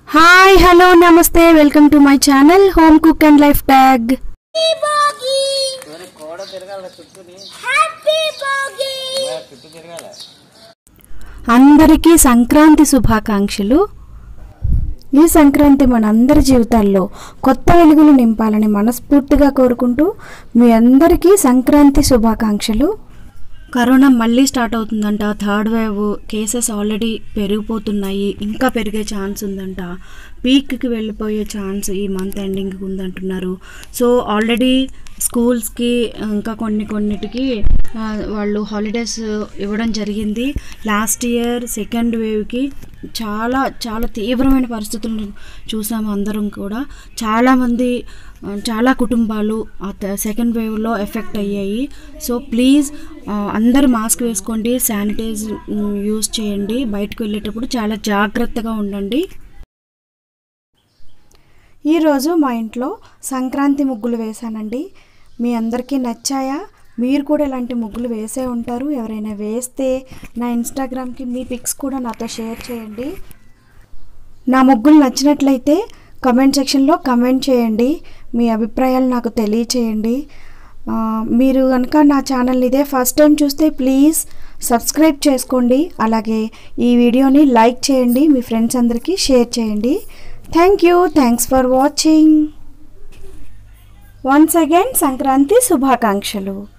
hi hello నమస్తే welcome to my channel home cook and life tag అందరికీ సంక్రాంతి శుభాకాంక్షలు ఈ సంక్రాంతి మనందరి జీవితాల్లో కొత్త వెలుగులు నింపాలని మనస్ఫూర్తిగా కోరుకుంటూ మీ అందరికీ సంక్రాంతి శుభాకాంక్షలు కరోనా మళ్ళీ స్టార్ట్ అవుతుందంట థర్డ్ వేవ్ కేసెస్ ఆల్రెడీ పెరిగిపోతున్నాయి ఇంకా పెరిగే ఛాన్స్ ఉందంట పీక్కి వెళ్ళిపోయే ఛాన్స్ ఈ మంత్ ఎండింగ్కి ఉందంటున్నారు సో ఆల్రెడీ స్కూల్స్కి ఇంకా కొన్ని కొన్నిటికి ఆ, వాళ్ళు హాలిడేస్ ఇవ్వడం జరిగింది లాస్ట్ ఇయర్ సెకండ్ వేవ్కి చాలా చాలా తీవ్రమైన పరిస్థితులను చూసాము అందరం కూడా చాలామంది ఆ, చాలా కుటుంబాలు ఆ సెకండ్ వేవ్లో ఎఫెక్ట్ అయ్యాయి సో ప్లీజ్ ఆ, అందరూ మాస్క్ వేసుకోండి శానిటైజ్ యూస్ చేయండి బయటకు వెళ్ళేటప్పుడు చాలా జాగ్రత్తగా ఉండండి ఈరోజు మా ఇంట్లో సంక్రాంతి ముగ్గులు వేశానండి మీ అందరికీ నచ్చాయా మీరు కూడా ఇలాంటి ముగ్గులు వేసే ఉంటారు ఎవరైనా వేస్తే నా ఇన్స్టాగ్రామ్కి మీ పిక్స్ కూడా నాతో షేర్ చేయండి నా ముగ్గులు నచ్చినట్లయితే కమెంట్ సెక్షన్లో కమెంట్ చేయండి మీ అభిప్రాయాలు నాకు తెలియచేయండి ఆ, మీరు కనుక నా ఛానల్ ఇదే ఫస్ట్ టైం చూస్తే ప్లీజ్ సబ్స్క్రైబ్ చేసుకోండి అలాగే ఈ వీడియోని లైక్ చేయండి మీ ఫ్రెండ్స్ అందరికీ షేర్ చేయండి thank you thanks for watching once again Sankranti శుభాకాంక్షలు